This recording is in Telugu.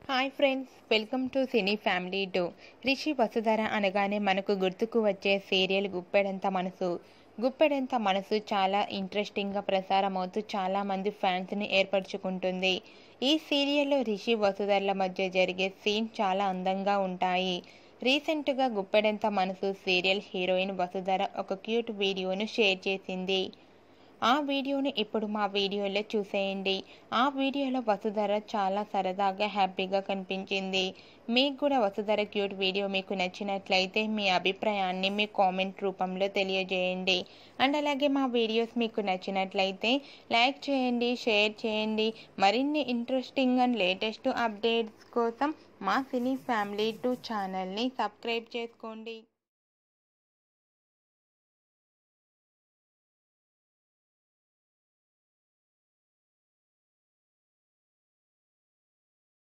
hi friends welcome to cine family two Rishi Vasudhara అనగానే మనకు గుర్తుకు వచ్చే సీరియల్ గుప్పెడంత మనసు గుప్పెడంత మనసు చాలా ఇంట్రెస్టింగ్గా ప్రసారమవుతూ చాలామంది ఫ్యాన్స్ని ఏర్పరచుకుంటుంది ఈ సీరియల్లో రిషి వసుధరల మధ్య జరిగే సీన్ చాలా అందంగా ఉంటాయి రీసెంట్గా గుప్పెడంత మనసు సీరియల్ హీరోయిన్ వసుధర ఒక క్యూట్ వీడియోను షేర్ చేసింది ఆ వీడియోని ఇప్పుడు మా వీడియోలో చూసేయండి ఆ వీడియోలో వసుధర చాలా సరదాగా హ్యాపీగా కనిపించింది మీకు కూడా వసుధర క్యూట్ వీడియో మీకు నచ్చినట్లయితే మీ అభిప్రాయాన్ని మీ కామెంట్ రూపంలో తెలియజేయండి అండ్ అలాగే మా వీడియోస్ మీకు నచ్చినట్లయితే లైక్ చేయండి షేర్ చేయండి మరిన్ని ఇంట్రెస్టింగ్ అండ్ లేటెస్ట్ అప్డేట్స్ కోసం మా సినీ ఫ్యామిలీ టూ ఛానల్ని సబ్స్క్రైబ్ చేసుకోండి